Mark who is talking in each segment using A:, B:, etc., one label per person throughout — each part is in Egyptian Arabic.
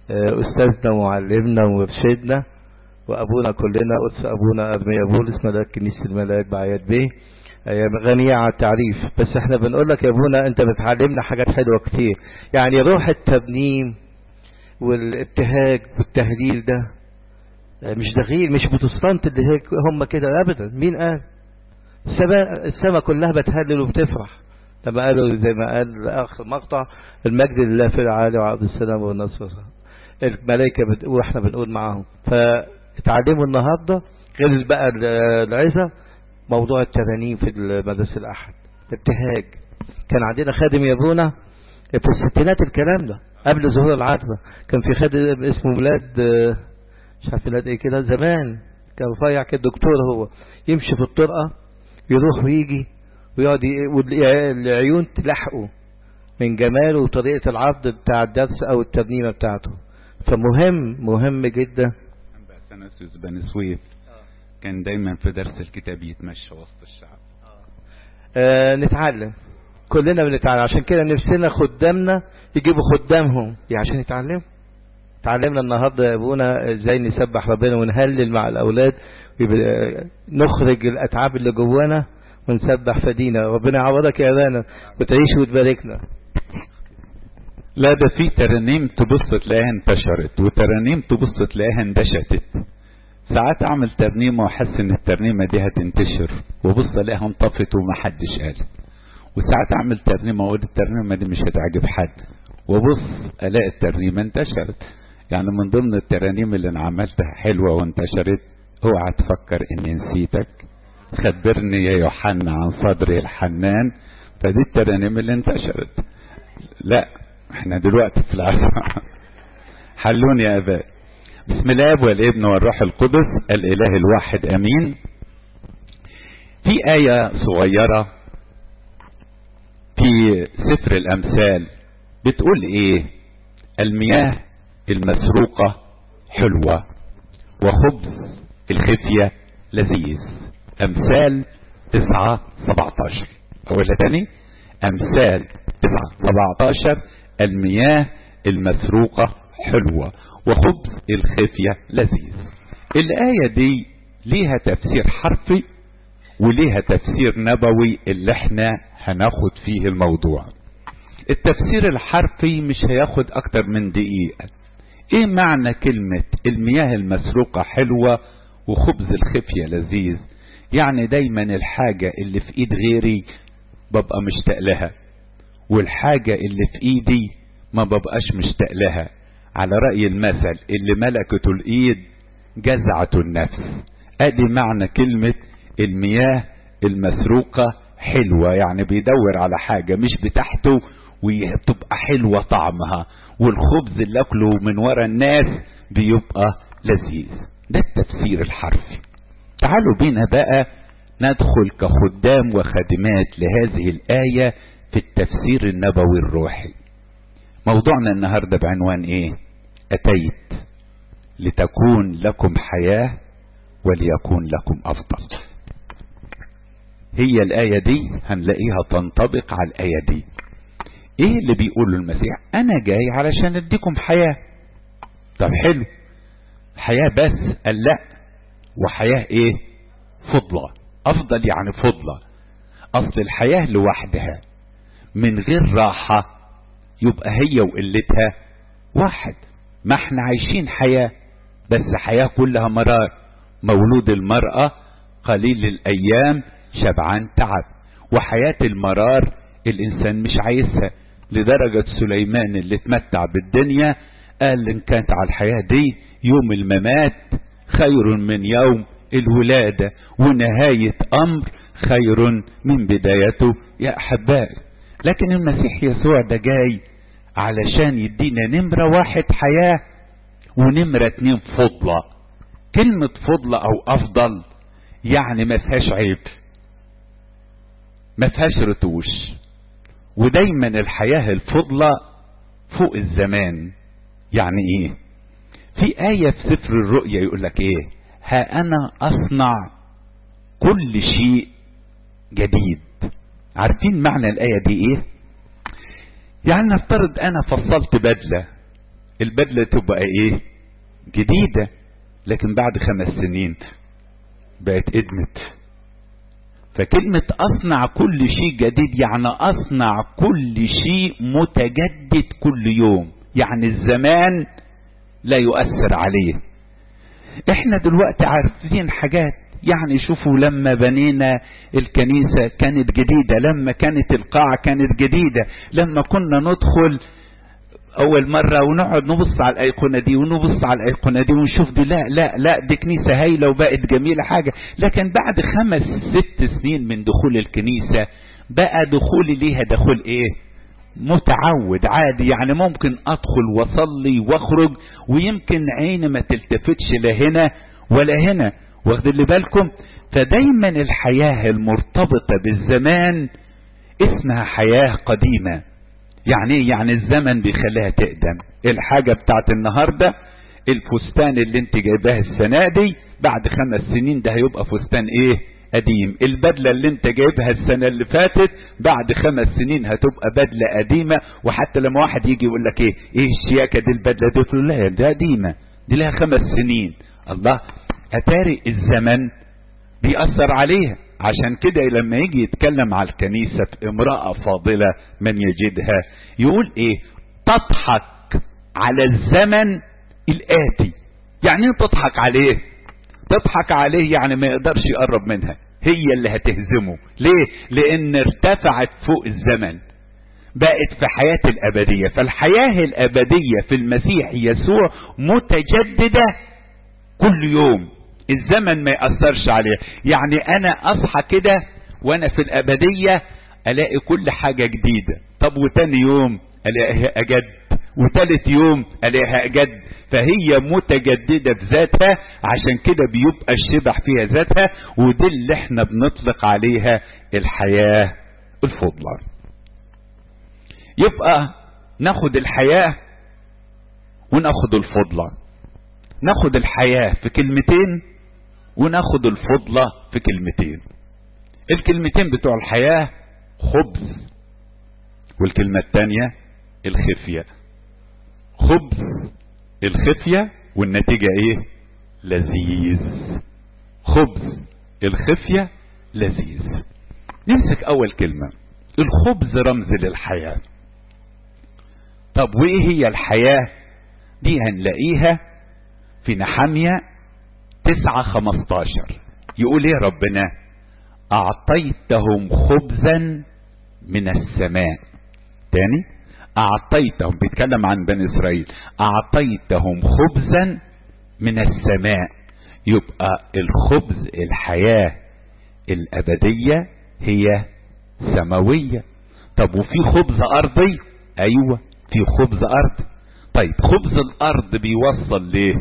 A: أستاذنا ومعلمنا ومرشدنا وأبونا كلنا قدس أبونا أرميا بولس ملاك كنيسة الملاك بعياد بيه غنية على التعريف بس احنا بنقول لك يا ابونا انت بتعلمنا حاجات حلوة كتير يعني روح التبنيم والابتهاج والتهليل ده مش دخيل مش بروتستانت اللي هيك هم كده ابدا مين قال السماء السماء كلها بتهلل وبتفرح لما قالوا زي ما قال اخر مقطع المجد لله في العالي وعبد السلام والنصر الملائكه بتقول واحنا بنقول معاهم فاتعلموا النهارده غير بقى العزه موضوع الترانيم في مدرسه الاحد ابتهاج كان عندنا خادم يا ابونا في الستينات الكلام ده قبل ظهور العتبه كان في خادم اسمه ميلاد مش عارف ميلاد ايه كده زمان كان رفيع كده دكتور هو يمشي في الطرقه يروح ويجي ويقعد والعيون تلحقه من جماله وطريقة العرض بتاع الدرس او الترنيمة بتاعته فمهم مهم جدا
B: باسانسيوس بن سويف كان دايما في درس الكتاب يتمشى وسط الشعب
A: آه نتعلم كلنا بنتعلم عشان كده نفسنا خدامنا يجيبوا خدامهم عشان يتعلموا تعلمنا النهاردة يا ابونا ازاي نسبح ربنا ونهلل مع الاولاد نخرج الاتعاب اللي جوانا ونسبح فدينا ربنا يعوضك يا ابانا وتعيش وتباركنا
B: لا ده في ترانيم تبص تلاقيها انتشرت وترانيم تبص تلاقيها اندشتت ساعات اعمل ترنيمة واحس ان الترنيمة دي هتنتشر وبص الاقيها انطفت ومحدش قال وساعات اعمل ترنيمة واقول الترنيمة دي مش هتعجب حد وبص الاقي الترنيمة انتشرت يعني من ضمن الترانيم اللي انا عملتها حلوة وانتشرت اوعى تفكر اني نسيتك خبرني يا يوحنا عن صدري الحنان فدي الترانيم اللي انتشرت لا احنا دلوقتي في العصر حلوني يا اباء بسم الله والابن والروح القدس الاله الواحد امين في آية صغيرة في سفر الامثال بتقول ايه المياه المسروقة حلوة وخبز الخفية لذيذ امثال تسعة سبعتاشر اقولها تاني امثال تسعة سبعتاشر المياه المسروقة حلوة وخبز الخفية لذيذ الآية دي ليها تفسير حرفي وليها تفسير نبوي اللي احنا هناخد فيه الموضوع التفسير الحرفي مش هياخد اكتر من دقيقة ايه معنى كلمة المياه المسروقة حلوة وخبز الخفية لذيذ يعني دايما الحاجة اللي في ايد غيري ببقى مشتاق لها والحاجة اللي في ايدي ما ببقاش مشتاق لها على رأي المثل اللي ملكته الايد جزعة النفس ادي معنى كلمة المياه المسروقة حلوة يعني بيدور على حاجة مش بتاعته وتبقى حلوة طعمها والخبز اللي اكله من ورا الناس بيبقى لذيذ ده التفسير الحرفي تعالوا بينا بقى ندخل كخدام وخادمات لهذه الآية في التفسير النبوي الروحي موضوعنا النهاردة بعنوان ايه اتيت لتكون لكم حياة وليكون لكم افضل هي الآية دي هنلاقيها تنطبق على الآية دي ايه اللي بيقوله المسيح انا جاي علشان اديكم حياة طب حلو حياة بس قال لا وحياة ايه فضلة افضل يعني فضلة اصل الحياة لوحدها من غير راحة يبقى هي وقلتها واحد ما احنا عايشين حياة بس حياة كلها مرار مولود المرأة قليل الايام شبعان تعب وحياة المرار الانسان مش عايزها لدرجة سليمان اللي اتمتع بالدنيا قال ان كانت على الحياة دي يوم الممات خير من يوم الولادة ونهاية امر خير من بدايته يا احبائي لكن المسيح يسوع ده جاي علشان يدينا نمرة واحد حياة ونمرة اتنين فضلة كلمة فضلة او افضل يعني ما فيهاش عيب ما فيهاش رتوش ودايما الحياة الفضلة فوق الزمان يعني ايه في آية في سفر الرؤيا يقول لك ايه ها انا اصنع كل شيء جديد عارفين معنى الآية دي ايه يعني نفترض انا فصلت بدلة البدلة تبقى ايه جديدة لكن بعد خمس سنين بقت ادمت فكلمة اصنع كل شيء جديد يعني اصنع كل شيء متجدد كل يوم يعني الزمان لا يؤثر عليه احنا دلوقتي عارفين حاجات يعني شوفوا لما بنينا الكنيسة كانت جديدة لما كانت القاعة كانت جديدة لما كنا ندخل اول مرة ونقعد نبص على الايقونة دي ونبص على الايقونة دي ونشوف دي لا لا لا دي كنيسة هايلة وبقت جميلة حاجة لكن بعد خمس ست سنين من دخول الكنيسة بقى دخولي ليها دخول ايه متعود عادي يعني ممكن ادخل واصلي واخرج ويمكن عيني ما تلتفتش لا هنا ولا هنا واخد اللي بالكم فدايما الحياة المرتبطة بالزمان اسمها حياة قديمة يعني ايه يعني الزمن بيخليها تقدم الحاجة بتاعت النهاردة الفستان اللي انت جايباه السنة دي بعد خمس سنين ده هيبقى فستان ايه قديم البدلة اللي انت جايبها السنة اللي فاتت بعد خمس سنين هتبقى بدلة قديمة وحتى لما واحد يجي يقول لك ايه ايه الشياكة دي البدلة دي تقول لا ده قديمة دي لها خمس سنين الله اتاري الزمن بيأثر عليها عشان كده لما يجي يتكلم على الكنيسة في امرأة فاضلة من يجدها يقول ايه تضحك على الزمن الآتي يعني ايه تضحك عليه تضحك عليه يعني ما يقدرش يقرب منها هي اللي هتهزمه ليه لان ارتفعت فوق الزمن بقت في حياة الأبدية فالحياة الأبدية في المسيح يسوع متجددة كل يوم الزمن ما يأثرش عليه يعني أنا أصحى كده وأنا في الأبدية ألاقي كل حاجة جديدة طب وتاني يوم ألاقيها أجد وتالت يوم ألاقيها أجد فهي متجددة بذاتها عشان كده بيبقى الشبح فيها ذاتها ودي اللي احنا بنطلق عليها الحياة الفضلى يبقى ناخد الحياة وناخد الفضلة ناخد الحياة في كلمتين وناخد الفضلة في كلمتين الكلمتين بتوع الحياة خبز والكلمة التانية الخفية خبز الخفية والنتيجة ايه لذيذ خبز الخفية لذيذ نمسك اول كلمة الخبز رمز للحياة طب وايه هي الحياة دي هنلاقيها في نحمية تسعة خمستاشر يقول ايه ربنا اعطيتهم خبزا من السماء تاني اعطيتهم بيتكلم عن بني اسرائيل اعطيتهم خبزا من السماء يبقى الخبز الحياة الابدية هي سماوية طب وفي خبز ارضي ايوه في خبز ارضي طيب خبز الارض بيوصل ليه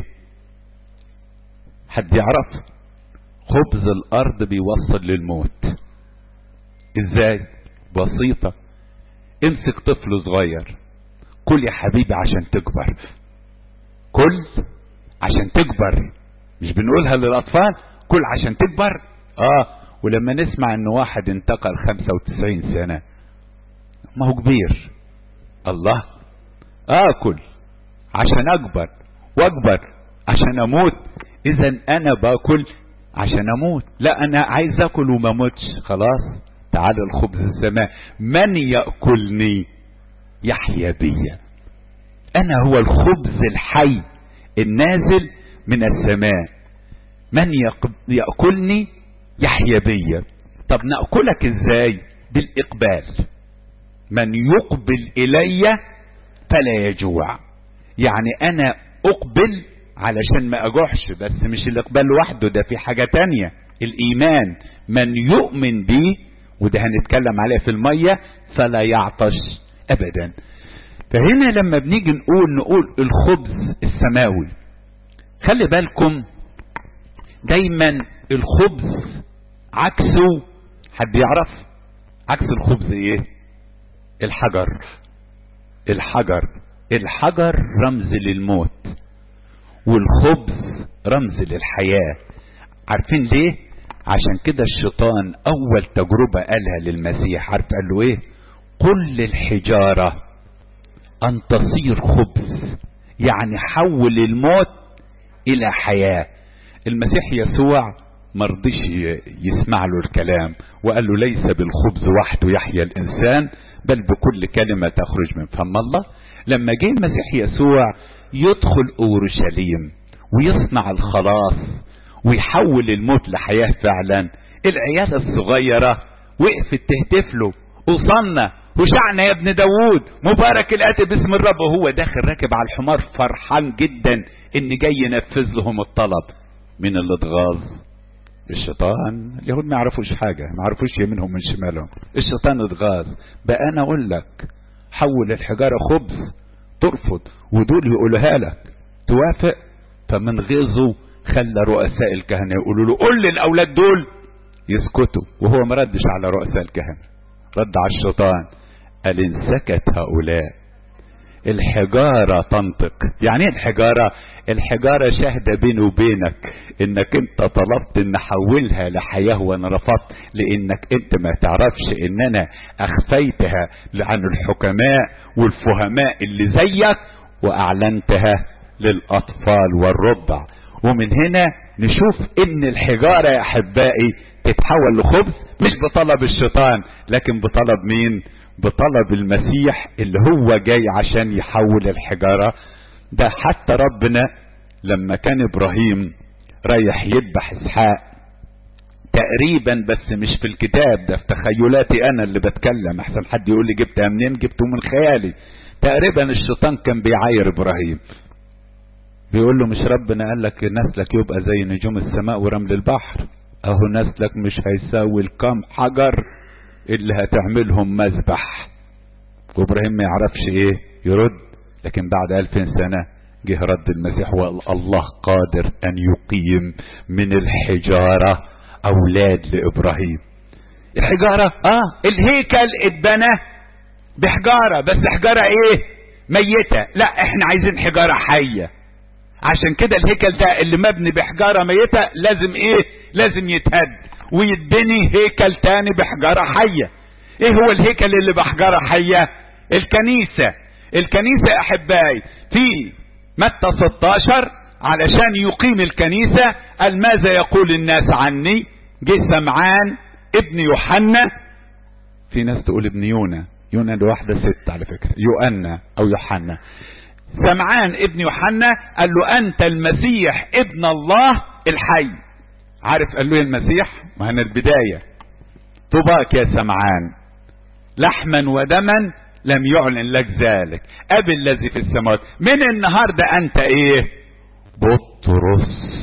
B: حد يعرف خبز الارض بيوصل للموت ازاي بسيطة امسك طفل صغير كل يا حبيبي عشان تكبر كل عشان تكبر مش بنقولها للاطفال كل عشان تكبر اه ولما نسمع ان واحد انتقل 95 سنة ما هو كبير الله اكل عشان اكبر واكبر عشان اموت اذا انا باكل عشان اموت لا انا عايز اكل وما اموتش خلاص تعال الخبز السماء من ياكلني يحيا بي انا هو الخبز الحي النازل من السماء من ياكلني يحيا بي طب ناكلك ازاي بالاقبال من يقبل الي فلا يجوع يعني انا اقبل علشان ما اجوحش بس مش الاقبال لوحده ده في حاجة تانية الايمان من يؤمن بي وده هنتكلم عليه في المية فلا يعطش ابدا فهنا لما بنيجي نقول نقول الخبز السماوي خلي بالكم دايما الخبز عكسه حد يعرف عكس الخبز ايه الحجر الحجر الحجر رمز للموت والخبز رمز للحياة عارفين ليه عشان كده الشيطان اول تجربة قالها للمسيح عارف قال له ايه قل للحجارة ان تصير خبز يعني حول الموت الى حياة المسيح يسوع مرضيش يسمع له الكلام وقال له ليس بالخبز وحده يحيا الانسان بل بكل كلمة تخرج من فم الله لما جه المسيح يسوع يدخل اورشليم ويصنع الخلاص ويحول الموت لحياة فعلا العيال الصغيرة وقفت تهتف له وصلنا وشعنا يا ابن داوود مبارك الاتي باسم الرب وهو داخل راكب على الحمار فرحان جدا ان جاي ينفذ لهم الطلب من اللي اتغاظ الشيطان اليهود ما يعرفوش حاجة ما يعرفوش يمينهم من شمالهم الشيطان اتغاظ بقى انا اقول لك حول الحجارة خبز ترفض ودول يقولها لك توافق فمن غيظه خلى رؤساء الكهنة يقولوا له قول للاولاد دول يسكتوا وهو ما ردش على رؤساء الكهنة رد على الشيطان قال ان سكت هؤلاء الحجارة تنطق يعني ايه الحجارة الحجارة شاهدة بيني وبينك انك انت طلبت ان احولها لحياة وانا رفضت لانك انت ما تعرفش ان انا اخفيتها عن الحكماء والفهماء اللي زيك واعلنتها للاطفال والرضع ومن هنا نشوف ان الحجارة يا احبائي تتحول لخبز مش بطلب الشيطان لكن بطلب مين بطلب المسيح اللي هو جاي عشان يحول الحجارة ده حتى ربنا لما كان ابراهيم رايح يذبح اسحاق تقريبا بس مش في الكتاب ده في تخيلاتي انا اللي بتكلم احسن حد يقول لي جبتها منين جبته من خيالي تقريبا الشيطان كان بيعاير ابراهيم بيقول له مش ربنا قال لك نسلك يبقى زي نجوم السماء ورمل البحر اهو نسلك مش هيساوي الكام حجر اللي هتعملهم مذبح وابراهيم ما يعرفش ايه يرد لكن بعد الفين سنة جه رد المسيح وقال الله قادر ان يقيم من الحجارة اولاد لابراهيم الحجارة اه الهيكل اتبنى بحجارة بس حجارة ايه ميتة لا احنا عايزين حجارة حية عشان كده الهيكل ده اللي مبني بحجارة ميتة لازم ايه لازم يتهد ويتبني هيكل تاني بحجارة حية ايه هو الهيكل اللي بحجارة حية الكنيسة الكنيسة احبائي في متى 16 علشان يقيم الكنيسة قال ماذا يقول الناس عني جه سمعان ابن يوحنا في ناس تقول ابن يونا يونا دي واحدة ست على فكرة يوأنا او يوحنا سمعان ابن يوحنا قال له انت المسيح ابن الله الحي عارف قال له المسيح ما هنا البداية طباك يا سمعان لحما ودما لم يعلن لك ذلك ابي الذي في السماوات من النهاردة انت ايه بطرس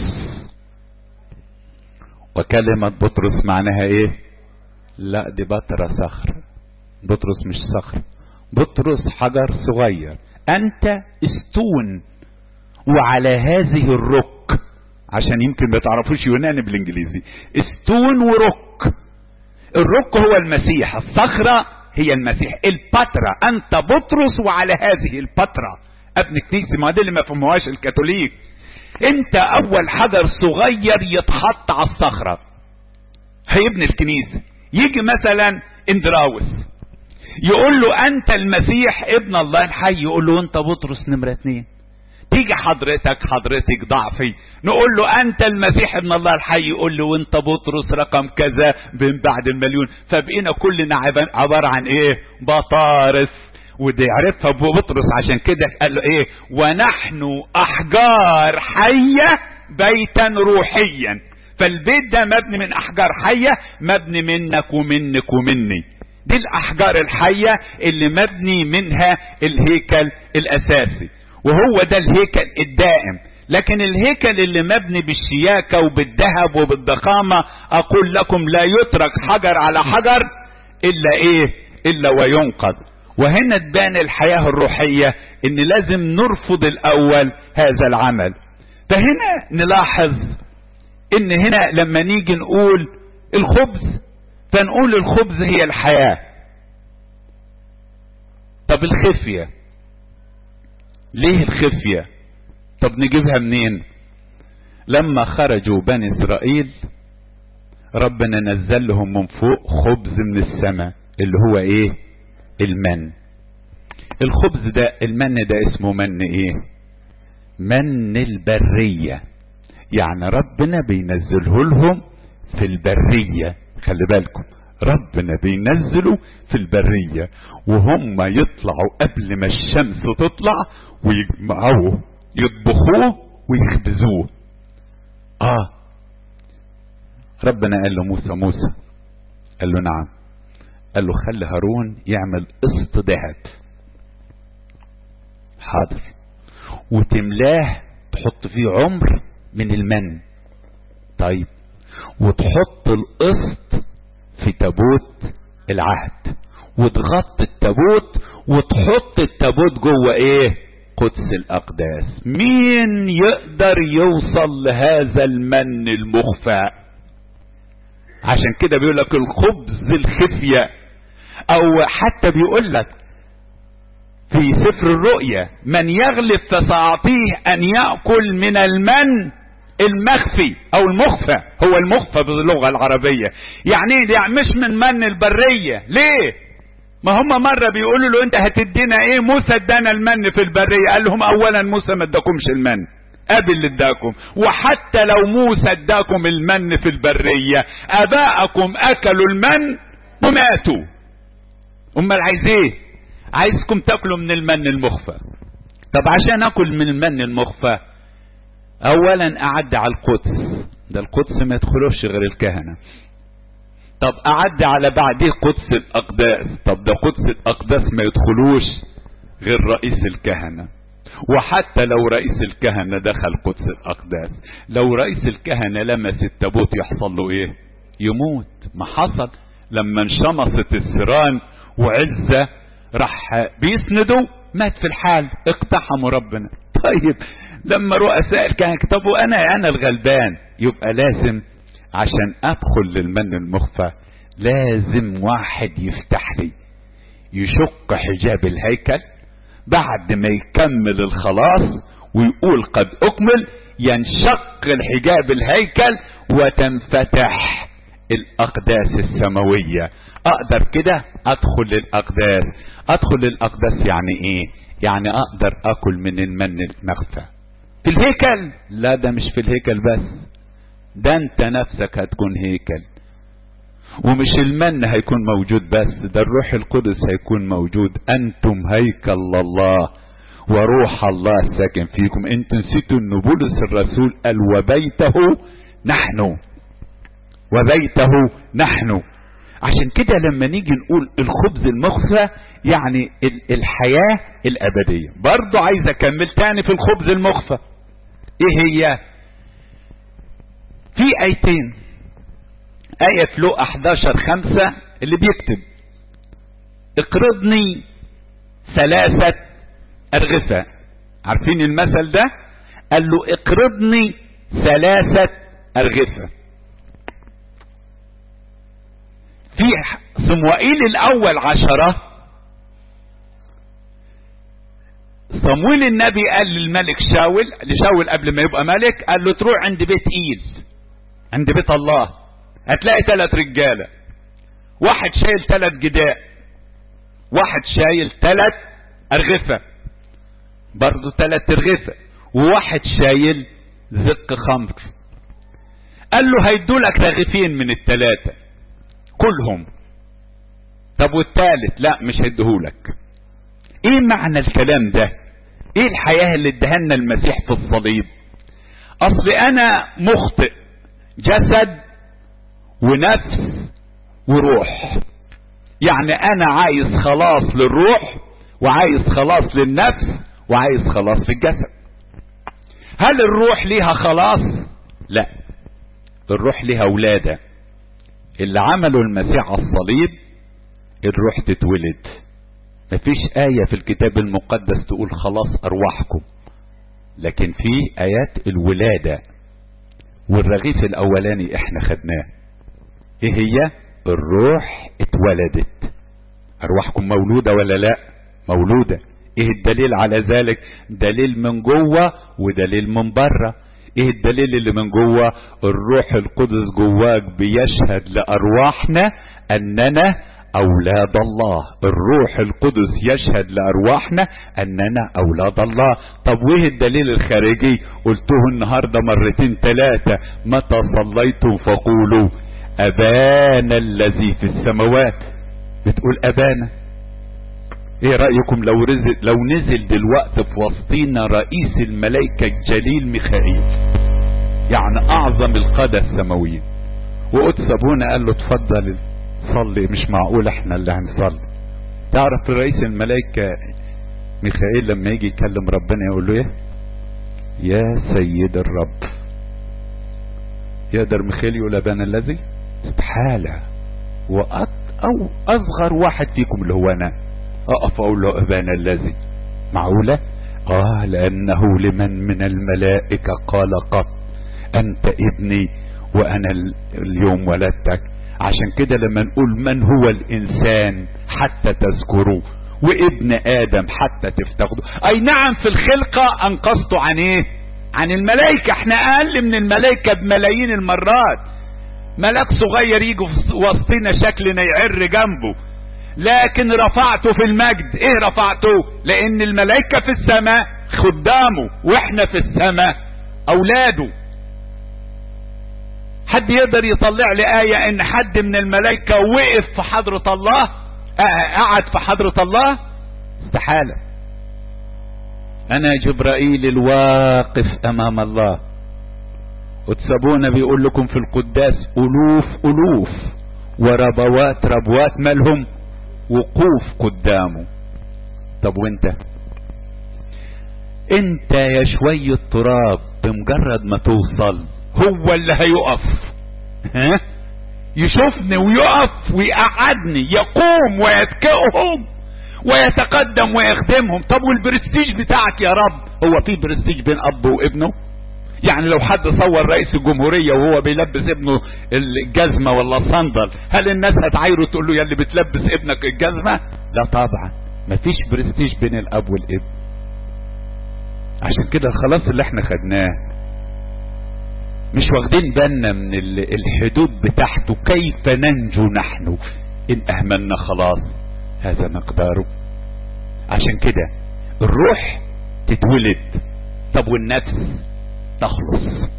B: وكلمة بطرس معناها ايه لا دي بطرة صخر بطرس مش صخر بطرس حجر صغير انت استون وعلى هذه الرك عشان يمكن ما تعرفوش يوناني بالانجليزي استون ورك الرك هو المسيح الصخرة هي المسيح البتراء انت بطرس وعلى هذه البتراء ابن كنيسة ما دي اللي ما فهموهاش الكاثوليك انت اول حجر صغير يتحط على الصخرة هيبني الكنيسة يجي مثلا اندراوس يقول له انت المسيح ابن الله الحي يقول له انت بطرس نمرة اتنين تيجي حضرتك حضرتك ضعفي نقول له انت المسيح ابن الله الحي يقول له وانت بطرس رقم كذا من بعد المليون فبقينا كلنا عبارة عن ايه بطارس ودي عرفها بطرس عشان كده قال له ايه ونحن احجار حية بيتا روحيا فالبيت ده مبني من احجار حية مبني منك ومنك ومني دي الاحجار الحية اللي مبني منها الهيكل الاساسي وهو ده الهيكل الدائم لكن الهيكل اللي مبني بالشياكة وبالذهب وبالضخامة اقول لكم لا يترك حجر على حجر الا ايه الا وينقض وهنا تبان الحياة الروحية ان لازم نرفض الاول هذا العمل فهنا نلاحظ ان هنا لما نيجي نقول الخبز فنقول الخبز هي الحياة طب الخفية ليه الخفية طب نجيبها منين لما خرجوا بني اسرائيل ربنا نزل لهم من فوق خبز من السماء اللي هو ايه المن الخبز ده المن ده اسمه من ايه من البرية يعني ربنا بينزله لهم في البرية خلي بالكم ربنا بينزله في البرية وهم يطلعوا قبل ما الشمس تطلع ويجمعوه يطبخوه ويخبزوه اه ربنا قال له موسى موسى قال له نعم قال له خلي هارون يعمل قسط ذهب حاضر وتملاه تحط فيه عمر من المن طيب وتحط القسط في تابوت العهد وتغطي التابوت وتحط التابوت جوه ايه قدس الاقداس مين يقدر يوصل لهذا المن المخفى عشان كده بيقول لك الخبز الخفية او حتى بيقول لك في سفر الرؤيا من يغلب فسأعطيه ان يأكل من المن المخفي او المخفى هو المخفى باللغة العربية يعني يعني مش من من البرية ليه ما هم مرة بيقولوا له انت هتدينا ايه موسى ادانا المن في البرية قال لهم اولا موسى ما اداكمش المن ابي اللي اداكم وحتى لو موسى اداكم المن في البرية اباءكم اكلوا المن وماتوا امال عايز ايه عايزكم تاكلوا من المن المخفى طب عشان اكل من المن المخفى اولا اعدي على القدس ده القدس ما يدخلوش غير الكهنة طب اعدي على بعديه قدس الاقداس طب ده قدس الاقداس ما يدخلوش غير رئيس الكهنة وحتى لو رئيس الكهنة دخل قدس الاقداس لو رئيس الكهنة لمس التابوت يحصل له ايه يموت ما حصل لما انشمصت السيران وعزة راح بيسندوا مات في الحال اقتحموا ربنا طيب لما رؤساء الكهنة طب وانا انا الغلبان يبقى لازم عشان ادخل للمن المخفى لازم واحد يفتح لي يشق حجاب الهيكل بعد ما يكمل الخلاص ويقول قد اكمل ينشق الحجاب الهيكل وتنفتح الاقداس السماوية اقدر كده ادخل للاقداس ادخل للاقداس يعني ايه يعني اقدر اكل من المن المخفى في الهيكل لا ده مش في الهيكل بس ده انت نفسك هتكون هيكل ومش المن هيكون موجود بس ده الروح القدس هيكون موجود انتم هيكل الله وروح الله ساكن فيكم انتم نسيتوا ان بولس الرسول قال وبيته نحن وبيته نحن عشان كده لما نيجي نقول الخبز المخفى يعني الحياة الأبدية برضو عايز أكمل تاني في الخبز المخفى إيه هي في آيتين آية في لو 11 خمسة اللي بيكتب اقرضني ثلاثة أرغفة عارفين المثل ده قال له اقرضني ثلاثة أرغفة في صموئيل الأول عشرة صمويل النبي قال للملك شاول لشاول قبل ما يبقى ملك قال له تروح عند بيت ايل عند بيت الله هتلاقي ثلاث رجاله واحد شايل ثلاث جداء واحد شايل ثلاث ارغفه برضه ثلاث ارغفه وواحد شايل زق خمر قال له هيدولك رغيفين من الثلاثه كلهم طب والثالث لا مش هيديهولك ايه معنى الكلام ده ايه الحياة اللي ادهنا المسيح في الصليب اصل انا مخطئ جسد ونفس وروح يعني انا عايز خلاص للروح وعايز خلاص للنفس وعايز خلاص للجسد هل الروح ليها خلاص لا الروح ليها ولادة اللي عملوا المسيح على الصليب الروح تتولد مفيش آية في الكتاب المقدس تقول خلاص أرواحكم لكن في آيات الولادة والرغيف الأولاني احنا خدناه ايه هي الروح اتولدت أرواحكم مولودة ولا لا مولودة ايه الدليل على ذلك دليل من جوه ودليل من بره ايه الدليل اللي من جوه الروح القدس جواك بيشهد لارواحنا اننا اولاد الله الروح القدس يشهد لارواحنا اننا اولاد الله طب وايه الدليل الخارجي قلته النهارده مرتين ثلاثه متى صليتم فقولوا ابانا الذي في السماوات بتقول ابانا ايه رايكم لو نزل لو نزل دلوقتي في وسطينا رئيس الملائكه الجليل ميخائيل يعني اعظم القاده السماويين وقدس ابونا قال له اتفضل صلي مش معقول احنا اللي هنصلي تعرف رئيس الملائكة ميخائيل لما يجي يكلم ربنا يقول له ايه يا سيد الرب يقدر ميخائيل يقول ابانا الذي استحالة وأط او اصغر واحد فيكم اللي هو انا اقف اقول له ابانا الذي معقولة اه لانه لمن من الملائكة قال قط انت ابني وانا اليوم ولدتك عشان كده لما نقول من هو الانسان حتى تذكروه وابن ادم حتى تفتقدوا اي نعم في الخلقة انقذته عن ايه عن الملائكة احنا اقل من الملائكة بملايين المرات ملاك صغير يجي في وسطنا شكلنا يعر جنبه لكن رفعته في المجد ايه رفعته لان الملائكة في السماء خدامه واحنا في السماء اولاده حد يقدر يطلع لي آية ان حد من الملائكة وقف في حضرة الله قعد في حضرة الله استحالة انا جبرائيل الواقف امام الله وتسابونا بيقول لكم في القداس الوف الوف وربوات ربوات مالهم وقوف قدامه طب وانت انت يا شوية تراب بمجرد ما توصل هو اللي هيقف ها يشوفني ويقف ويقعدني يقوم ويتكئهم ويتقدم ويخدمهم طب والبرستيج بتاعك يا رب هو في برستيج بين اب وابنه يعني لو حد صور رئيس الجمهورية وهو بيلبس ابنه الجزمة ولا الصندل هل الناس هتعايره تقول له يا اللي بتلبس ابنك الجزمة لا طبعا مفيش برستيج بين الاب والابن عشان كده خلاص اللي احنا خدناه مش واخدين بالنا من الحدود بتاعته كيف ننجو نحن ان اهملنا خلاص هذا مقداره عشان كده الروح تتولد طب والنفس تخلص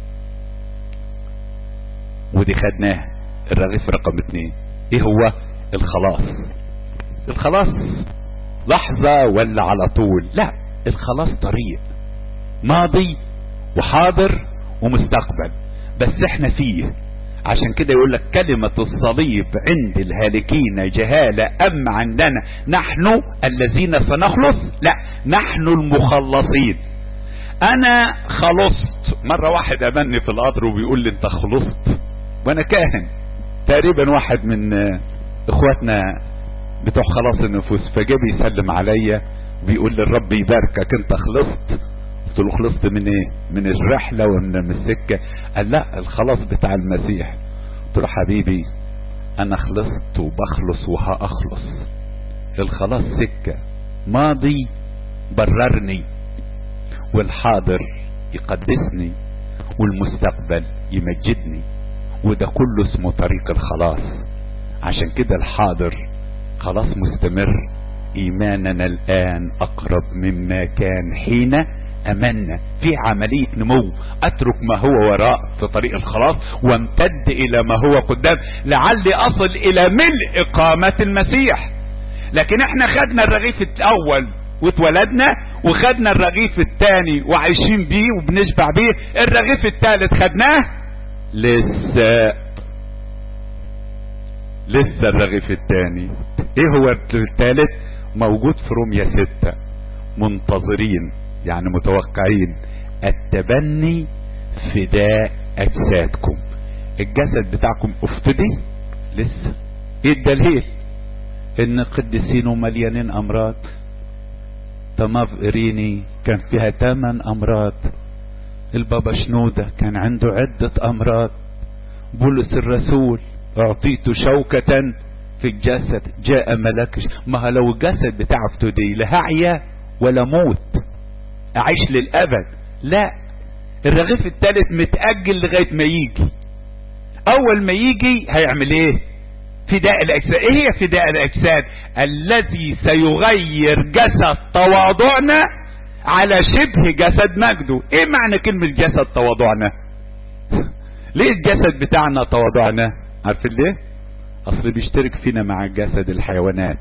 B: ودي خدناها الرغيف رقم اتنين ايه هو الخلاص الخلاص لحظة ولا على طول لا الخلاص طريق ماضي وحاضر ومستقبل بس احنا فيه عشان كده يقول لك كلمة الصليب عند الهالكين جهالة أم عندنا نحن الذين سنخلص لا نحن المخلصين أنا خلصت مرة واحد أمني في القطر وبيقول لي أنت خلصت وأنا كاهن تقريبا واحد من إخواتنا بتوع خلاص النفوس فجاب يسلم عليا بيقول لي الرب يباركك أنت خلصت قلت له خلصت من ايه من الرحلة ومن السكة قال لا الخلاص بتاع المسيح قلت له حبيبي انا خلصت وبخلص وهاخلص الخلاص سكة ماضي بررني والحاضر يقدسني والمستقبل يمجدني وده كله اسمه طريق الخلاص عشان كده الحاضر خلاص مستمر ايماننا الان اقرب مما كان حين امنا في عملية نمو اترك ما هو وراء في طريق الخلاص وامتد الى ما هو قدام لعلي اصل الى ملء اقامة المسيح لكن احنا خدنا الرغيف الاول واتولدنا وخدنا الرغيف الثاني وعايشين بيه وبنشبع بيه الرغيف الثالث خدناه لسه لسه الرغيف الثاني ايه هو الثالث موجود في روميا ستة منتظرين يعني متوقعين التبني فداء اجسادكم الجسد بتاعكم افتدي لسه ايه الدليل ان قديسين مليانين امراض طماف اريني كان فيها ثمان امراض البابا شنودة كان عنده عدة امراض بولس الرسول اعطيت شوكة في الجسد جاء ملك ما لو الجسد بتاعه افتدي لا هعيا ولا موت اعيش للابد لا الرغيف الثالث متأجل لغاية ما يجي اول ما يجي هيعمل ايه فداء الاجساد ايه هي فداء الاجساد الذي سيغير جسد تواضعنا على شبه جسد مجده ايه معنى كلمة جسد تواضعنا ليه الجسد بتاعنا تواضعنا عارفين ليه اصل بيشترك فينا مع جسد الحيوانات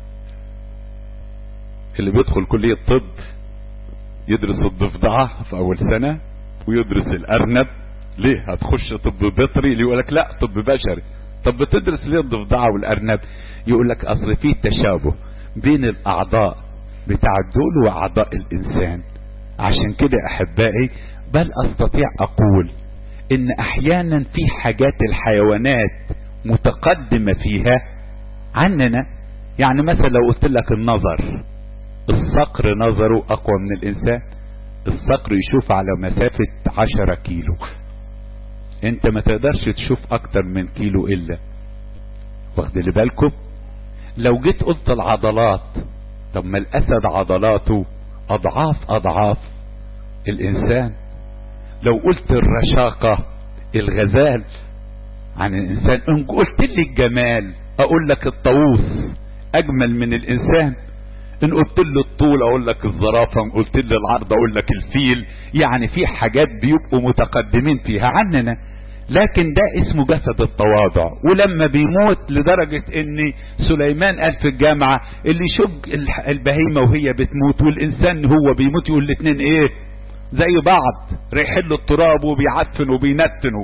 B: اللي بيدخل كلية طب يدرس الضفدعة في اول سنة ويدرس الارنب ليه هتخش طب بيطري اللي يقولك لا طب بشري طب بتدرس ليه الضفدعة والارنب يقولك اصل في تشابه بين الاعضاء بتاع دول واعضاء الانسان عشان كده احبائي بل استطيع اقول ان احيانا في حاجات الحيوانات متقدمة فيها عننا يعني مثلا لو قلت لك النظر الصقر نظره اقوى من الانسان الصقر يشوف على مسافة عشرة كيلو انت ما تقدرش تشوف اكتر من كيلو الا واخد لي بالكم لو جيت قلت العضلات طب ما الاسد عضلاته اضعاف اضعاف الانسان لو قلت الرشاقة الغزال عن الانسان ان قلت لي الجمال اقول لك الطاووس اجمل من الانسان ان قلت لي الطول اقول لك الزرافة ان قلت لي العرض اقول لك الفيل يعني في حاجات بيبقوا متقدمين فيها عننا لكن ده اسمه جسد التواضع ولما بيموت لدرجة ان سليمان قال في الجامعة اللي يشوف البهيمة وهي بتموت والانسان هو بيموت يقول الاتنين ايه زي بعض ريحلوا التراب وبيعفن وبينتنوا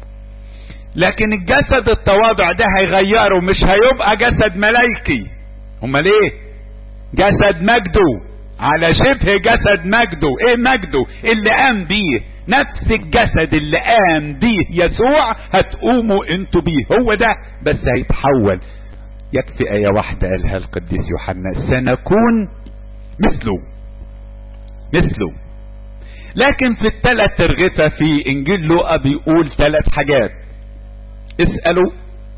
B: لكن الجسد التواضع ده هيغيره مش هيبقى جسد ملايكي امال ايه جسد مجده على شبه جسد مجده ايه مجده اللي قام بيه نفس الجسد اللي قام بيه يسوع هتقوموا انتوا بيه هو ده بس هيتحول يكفي آية واحدة قالها القديس يوحنا سنكون مثله مثله لكن في الثلاث ترغفة في انجيل لوقا بيقول ثلاث حاجات اسألوا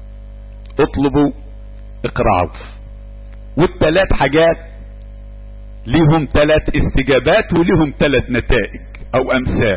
B: اطلبوا اقرعوا والثلاث حاجات ليهم ثلاث استجابات وليهم ثلاث نتائج او امثال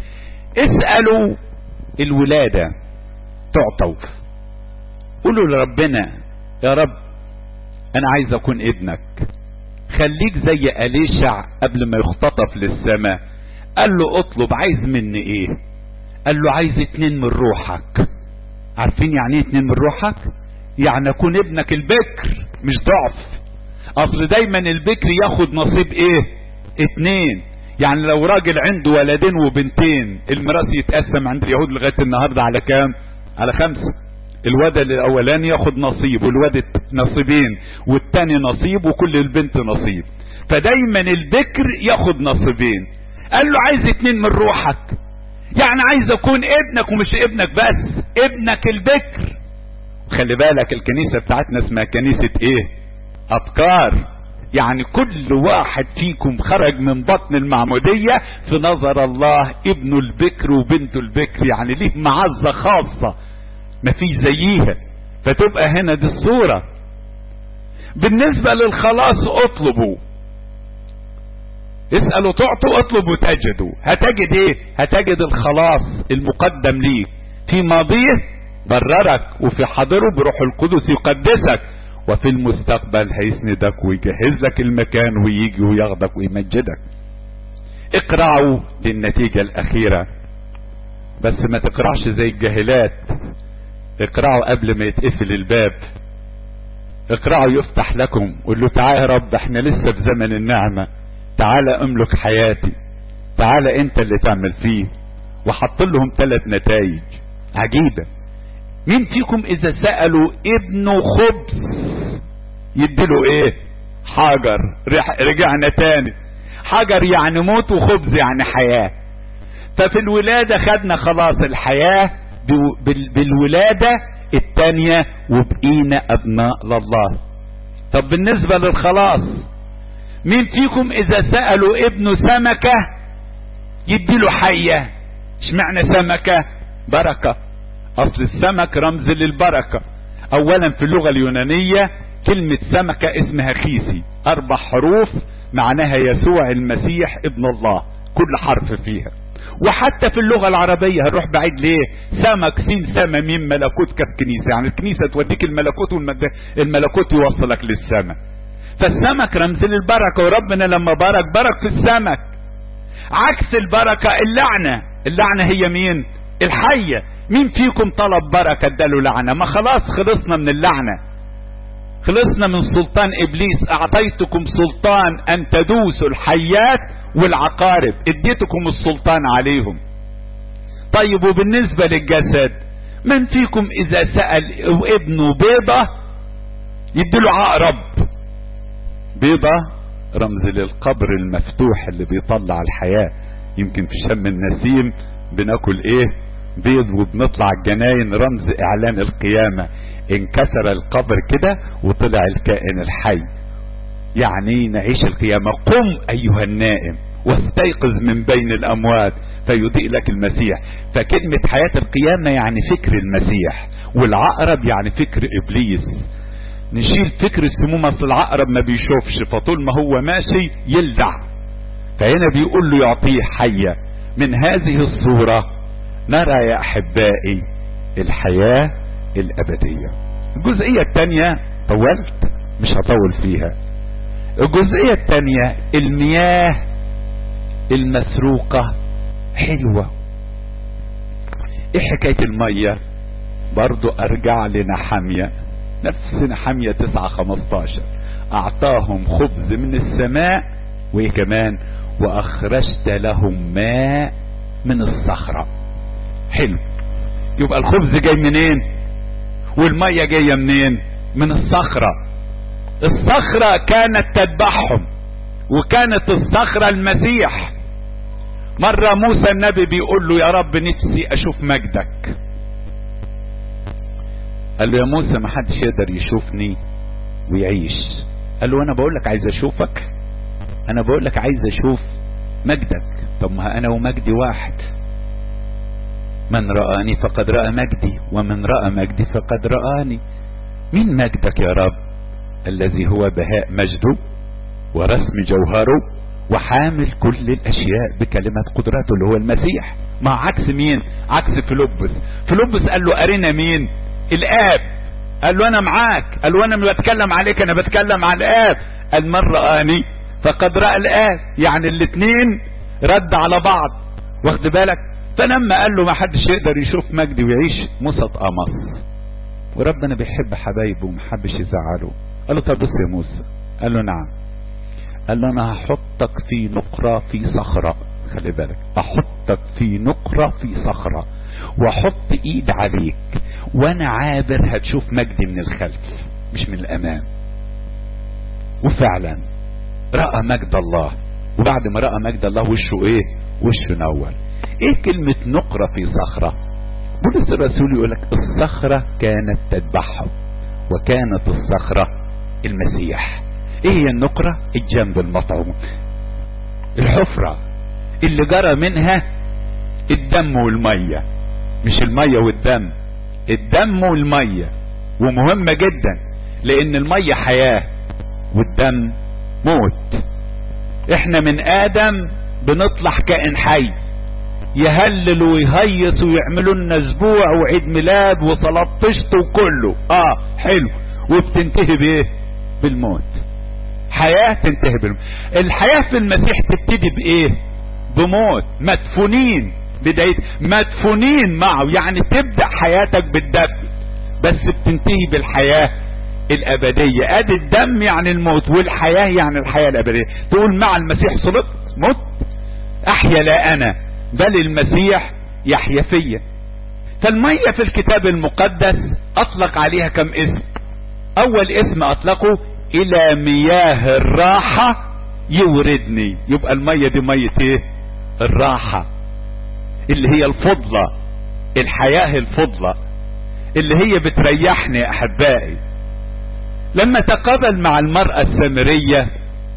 B: اسألوا الولادة تعطوا قولوا لربنا يا رب انا عايز اكون ابنك خليك زي أليشع قبل ما يختطف للسماء قال له اطلب عايز مني ايه قال له عايز اتنين من روحك عارفين يعني ايه اتنين من روحك يعني اكون ابنك البكر مش ضعف اصل دايما البكر ياخد نصيب ايه اتنين يعني لو راجل عنده ولدين وبنتين الميراث يتقسم عند اليهود لغايه النهارده على كام على خمسه الواد الاولاني ياخد نصيب والواد نصيبين والتاني نصيب وكل البنت نصيب فدايما البكر ياخد نصيبين قال له عايز اتنين من روحك يعني عايز اكون ابنك ومش ابنك بس ابنك البكر خلي بالك الكنيسة بتاعتنا اسمها كنيسة ايه ابكار يعني كل واحد فيكم خرج من بطن المعمودية في نظر الله ابنه البكر وبنته البكر يعني ليه معزة خاصة مفيش زيها فتبقى هنا دي الصورة بالنسبة للخلاص اطلبوا اسألوا تعطوا اطلبوا تجدوا هتجد ايه هتجد الخلاص المقدم ليك في ماضيه بررك وفي حاضره بروح القدس يقدسك وفي المستقبل هيسندك ويجهز لك المكان ويجي وياخدك ويمجدك اقرعوا للنتيجة الاخيرة بس ما تقرعش زي الجاهلات اقرعوا قبل ما يتقفل الباب اقرعوا يفتح لكم قول له تعالى يا رب احنا لسه في زمن النعمة تعالى املك حياتي تعالى انت اللي تعمل فيه وحط لهم ثلاث نتائج عجيبة مين فيكم اذا سألوا ابنه خبز يديله ايه حجر رجعنا تاني حجر يعني موت وخبز يعني حياة ففي الولادة خدنا خلاص الحياة بالولادة التانية وبقينا ابناء لله طب بالنسبة للخلاص مين فيكم اذا سألوا ابنه سمكة يديله حية اشمعنى سمكة بركة اصل السمك رمز للبركة اولا في اللغة اليونانية كلمة سمكة اسمها خيسي اربع حروف معناها يسوع المسيح ابن الله كل حرف فيها وحتى في اللغة العربية هنروح بعيد ليه سمك سين سما ميم ملكوت كف كنيسة يعني الكنيسة توديك الملكوت والملكوت يوصلك للسماء فالسمك رمز للبركة وربنا لما بارك بارك في السمك عكس البركة اللعنة اللعنة هي مين الحية مين فيكم طلب بركة اداله لعنة ما خلاص خلصنا من اللعنة خلصنا من سلطان ابليس اعطيتكم سلطان ان تدوسوا الحيات والعقارب اديتكم السلطان عليهم طيب وبالنسبة للجسد من فيكم اذا سأل ابنه بيضة يديله عقرب بيضة رمز للقبر المفتوح اللي بيطلع الحياة يمكن في شم النسيم بناكل ايه بيض وبنطلع الجناين رمز اعلان القيامة انكسر القبر كده وطلع الكائن الحي يعني نعيش القيامة قم ايها النائم واستيقظ من بين الاموات فيضيء لك المسيح فكلمة حياة القيامة يعني فكر المسيح والعقرب يعني فكر ابليس نشيل فكر السموم اصل العقرب ما بيشوفش فطول ما هو ماشي يلدع فهنا بيقول له يعطيه حية من هذه الصورة نرى يا احبائي الحياة الابدية الجزئية التانية طولت مش هطول فيها الجزئية التانية المياه المسروقة حلوة ايه حكاية المية برضو ارجع لنحمية نفس نحمية تسعة خمستاشر اعطاهم خبز من السماء وايه كمان واخرجت لهم ماء من الصخرة حلو يبقى الخبز جاي منين والمية جاية منين من الصخرة الصخرة كانت تذبحهم وكانت الصخرة المسيح مرة موسى النبي بيقول له يا رب نفسي اشوف مجدك قال له يا موسى ما حدش يقدر يشوفني ويعيش قال له انا بقول لك عايز اشوفك انا بقول لك عايز اشوف مجدك طب ما انا ومجدي واحد من رآني فقد رأى مجدي ومن رأى مجدي فقد رآني مين مجدك يا رب الذي هو بهاء مجده ورسم جوهره وحامل كل الاشياء بكلمة قدرته اللي هو المسيح مع عكس مين عكس فيلبس فيلبس قال له ارنا مين الاب قال له انا معاك قال له انا مش بتكلم عليك انا بتكلم على الاب قال من رآني فقد رأى الاب يعني الاثنين رد على بعض واخد بالك فلما قال له ما حدش يقدر يشوف مجدي ويعيش موسى اتقمص وربنا بيحب حبايبه وما حبش يزعله قال له طب بص يا موسى قال له نعم قال له انا هحطك في نقرة في صخرة خلي بالك احطك في نقرة في صخرة واحط ايد عليك وانا عابر هتشوف مجدي من الخلف مش من الامام وفعلا رأى مجد الله وبعد ما رأى مجد الله وشه ايه وشه نور ايه كلمة نقرة في صخرة بولس الرسول يقول لك الصخرة كانت تذبحهم وكانت الصخرة المسيح ايه هي النقرة الجنب المطعوم الحفرة اللي جرى منها الدم والمية مش المية والدم الدم والمية ومهمة جدا لان المية حياة والدم موت احنا من ادم بنطلع كائن حي يهلل ويهيص ويعملوا لنا اسبوع وعيد ميلاد وصلاة طشت وكله اه حلو وبتنتهي بايه بالموت حياة تنتهي بالموت الحياة في المسيح تبتدي بايه بموت مدفونين بداية مدفونين معه يعني تبدأ حياتك بالدفن بس بتنتهي بالحياة الابدية ادي الدم يعني الموت والحياة يعني الحياة الابدية تقول مع المسيح صلبت مت احيا لا انا بل المسيح يحيا فيا فالمية في الكتاب المقدس اطلق عليها كم اسم اول اسم اطلقه الى مياه الراحة يوردني يبقى المية دي مية ايه الراحة اللي هي الفضلة الحياة الفضلة اللي هي بتريحني يا احبائي لما تقابل مع المرأة السامرية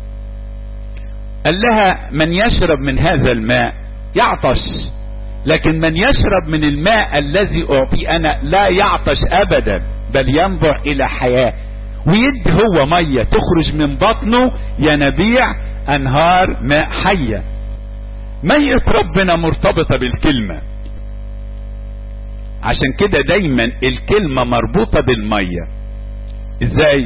B: قال لها من يشرب من هذا الماء يعطش لكن من يشرب من الماء الذي اعطي انا لا يعطش ابدا بل ينبع الى حياة ويدي هو مية تخرج من بطنه ينابيع انهار ماء حية مية ربنا مرتبطة بالكلمة عشان كده دايما الكلمة مربوطة بالمية ازاي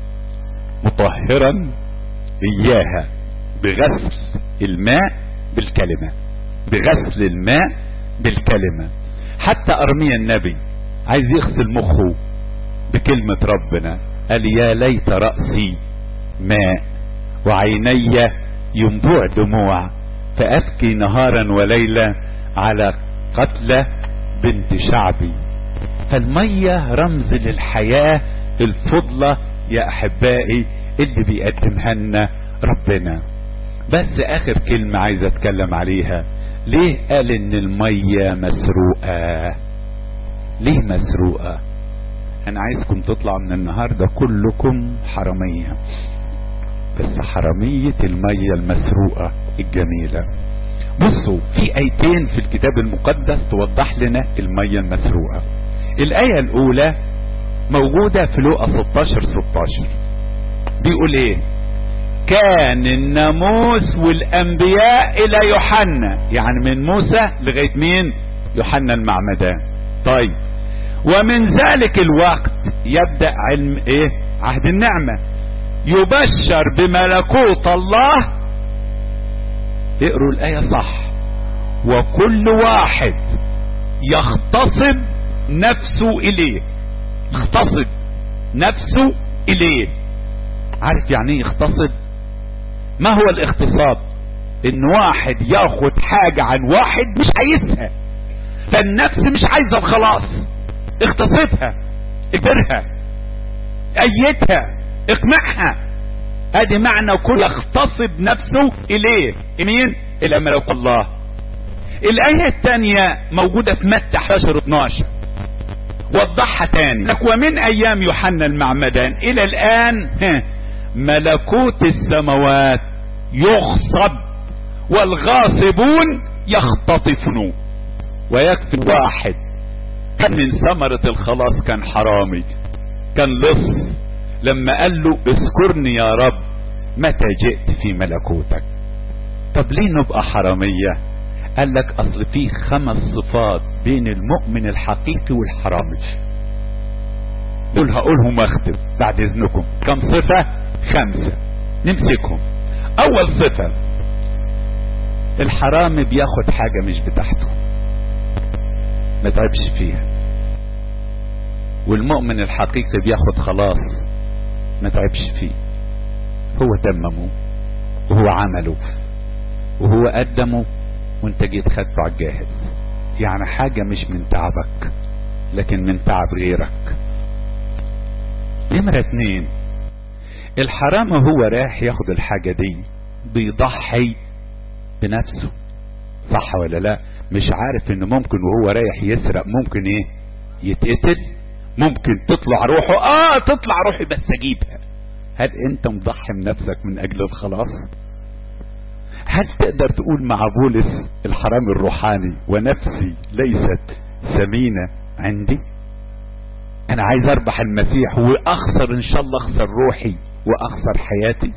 B: مطهرا اياها بغسل الماء بالكلمة بغسل الماء بالكلمة حتى ارميا النبي عايز يغسل مخه بكلمة ربنا قال يا ليت رأسي ماء وعيني ينبوع دموع فأبكي نهارا وليلا على قتلى بنت شعبي فالمية رمز للحياة الفضلة يا أحبائي اللي بيقدمها لنا ربنا بس آخر كلمة عايز أتكلم عليها ليه قال إن المية مسروقة ليه مسروقة أنا عايزكم تطلعوا من النهاردة كلكم حرامية بس حرامية المية المسروقة الجميلة بصوا في ايتين في الكتاب المقدس توضح لنا المية المسروقة الاية الاولى موجودة في لوقا 16 16 بيقول ايه كان الناموس والانبياء الى يوحنا يعني من موسى لغاية مين يوحنا المعمدان طيب ومن ذلك الوقت يبدأ علم ايه عهد النعمة يبشر بملكوت الله اقروا الآية صح وكل واحد يغتصب نفسه إليه يغتصب نفسه إليه عارف يعني ايه يغتصب ما هو الاغتصاب ان واحد ياخد حاجة عن واحد مش عايزها فالنفس مش عايزة خلاص اغتصبها اجبرها ايتها اقنعها ادي معنى كل يغتصب نفسه اليه مين الى ملك الله الايه الثانيه موجوده في متى 11 12 وضحها تاني لك ومن ايام يوحنا المعمدان الى الان ملكوت السماوات يغصب والغاصبون يختطفون ويكفي واحد كان من ثمرة الخلاص كان حرامي كان لص لما قال له اذكرني يا رب متى جئت في ملكوتك طب ليه نبقى حرامية قال لك اصل في خمس صفات بين المؤمن الحقيقي والحرامي دول هقولهم واختم بعد اذنكم كم صفة خمسة نمسكهم اول صفة الحرامي بياخد حاجة مش بتاعته ما تعبش فيها والمؤمن الحقيقي بياخد خلاص ما تعبش فيه هو تممه وهو عمله وهو قدمه وانت جيت خدته على الجاهز يعني حاجة مش من تعبك لكن من تعب غيرك نمرة اتنين الحرام هو رايح ياخد الحاجة دي بيضحي بنفسه صح ولا لا مش عارف انه ممكن وهو رايح يسرق ممكن ايه يتقتل ممكن تطلع روحه اه تطلع روحي بس اجيبها هل انت مضحي بنفسك من اجل الخلاص هل تقدر تقول مع بولس الحرام الروحاني ونفسي ليست ثمينة عندي انا عايز اربح المسيح واخسر ان شاء الله اخسر روحي واخسر حياتي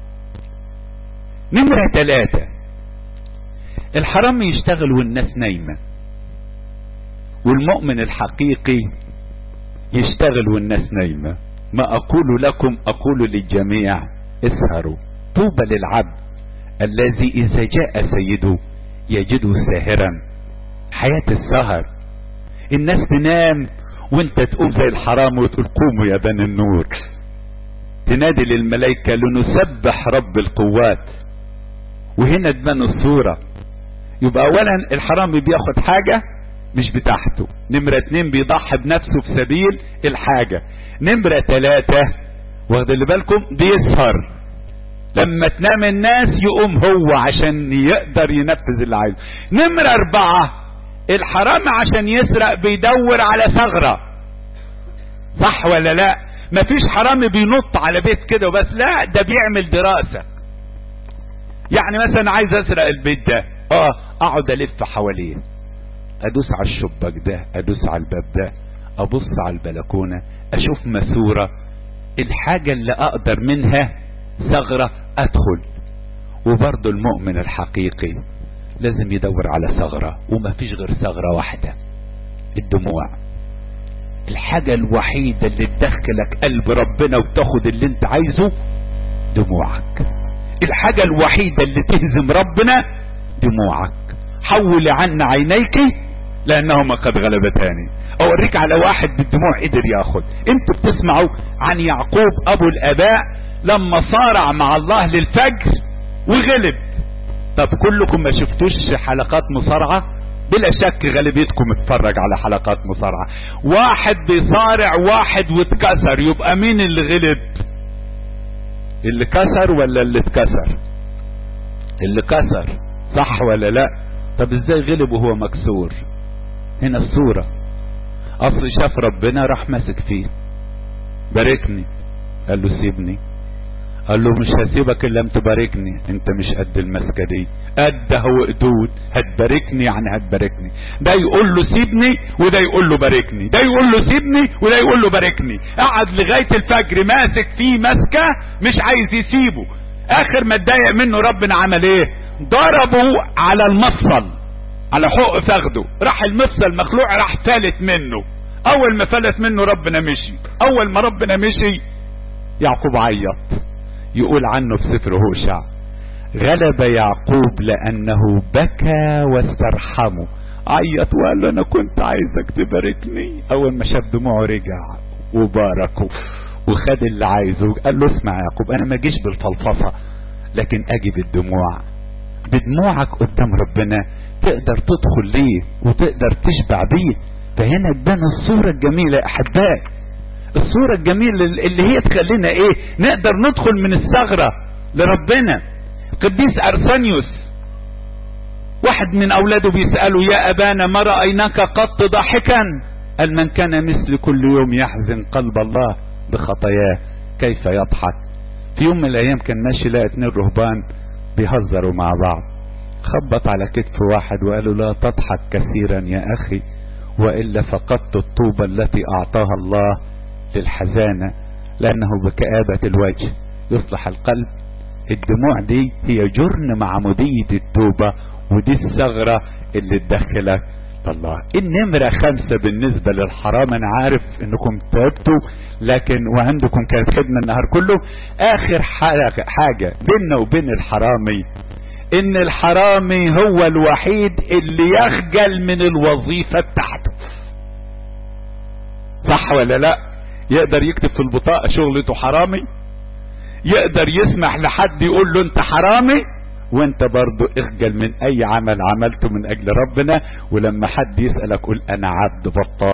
B: نمرة ثلاثة الحرام يشتغل والناس نايمة والمؤمن الحقيقي يشتغل والناس نايمة ما أقول لكم أقول للجميع اسهروا طوبى للعبد الذي إذا جاء سيده يجده ساهرا حياة السهر الناس تنام وانت تقوم زي الحرام وتقول قوموا يا بني النور تنادي للملائكة لنسبح رب القوات وهنا تبان الصورة يبقى اولا الحرامي بياخد حاجة مش بتاعته نمرة اتنين بيضحي بنفسه في سبيل الحاجة نمرة تلاتة واخد اللي بالكم بيسهر لما تنام الناس يقوم هو عشان يقدر ينفذ اللي عايزه نمرة اربعة الحرام عشان يسرق بيدور على ثغرة صح ولا لا مفيش حرامي بينط على بيت كده وبس لا ده بيعمل دراسة يعني مثلا عايز اسرق البيت ده اه اقعد الف حواليه ادوس على الشباك ده ادوس على الباب ده ابص على البلكونة اشوف ماسورة الحاجة اللي اقدر منها ثغرة ادخل وبرضه المؤمن الحقيقي لازم يدور على ثغرة وما فيش غير ثغرة واحدة الدموع الحاجة الوحيدة اللي تدخلك قلب ربنا وتاخد اللي انت عايزه دموعك الحاجة الوحيدة اللي تهزم ربنا دموعك حول عن عينيك لانهما قد غلبتاني اوريك على واحد بالدموع قدر ياخد انتوا بتسمعوا عن يعقوب ابو الاباء لما صارع مع الله للفجر وغلب طب كلكم ما شفتوش حلقات مصارعة بلا شك غالبيتكم اتفرج على حلقات مصارعة واحد بيصارع واحد واتكسر يبقى مين اللي غلب اللي كسر ولا اللي اتكسر اللي كسر صح ولا لا طب ازاي غلب وهو مكسور هنا الصورة اصل شاف ربنا راح ماسك فيه باركني قال له سيبني قال له مش هسيبك الا لما تباركني انت مش قد المسكه دي قده وقدود هتباركني يعني هتباركني ده يقول له سيبني وده يقول له باركني ده يقول له سيبني وده يقول له باركني قعد لغايه الفجر ماسك فيه ماسكه مش عايز يسيبه اخر ما اتضايق منه ربنا عمل ايه ضربه على المفصل على حق فخده راح المفصل مخلوع راح فالت منه اول ما فلت منه ربنا مشي اول ما ربنا مشي يعقوب عيط يقول عنه في سفر هوشع غلب يعقوب لانه بكى واسترحمه عيط وقال له انا كنت عايزك تباركني اول ما شاف دموعه رجع وباركه وخد اللي عايزه قال له اسمع يا يعقوب انا ما اجيش بالفلفصه لكن اجي بالدموع بدموعك قدام ربنا تقدر تدخل ليه وتقدر تشبع بيه فهنا تبان الصورة الجميلة يا احبائي الصورة الجميلة اللي هي تخلينا ايه نقدر ندخل من الثغرة لربنا قديس ارسانيوس واحد من اولاده بيسأله يا ابانا ما رأيناك قط ضاحكا قال من كان مثل كل يوم يحزن قلب الله بخطاياه كيف يضحك في يوم من الايام كان ماشي لقى اتنين رهبان بيهزروا مع بعض خبط على كتف واحد وقالوا لا تضحك كثيرا يا اخي والا فقدت الطوبة التي اعطاها الله للحزانة لانه بكآبة الوجه يصلح القلب الدموع دي هي جرن معمودية التوبة ودي الثغرة اللي تدخلك الله النمرة خمسة بالنسبة للحرام انا عارف انكم تعبتوا لكن وعندكم كانت خدمة النهار كله اخر حاجة, حاجة بيننا وبين الحرامي ان الحرامي هو الوحيد اللي يخجل من الوظيفة بتاعته صح ولا لا يقدر يكتب في البطاقة شغلته حرامي يقدر يسمح لحد يقول له انت حرامي وانت برضو اخجل من اي عمل عملته من اجل ربنا ولما حد يسألك قول انا عبد بطال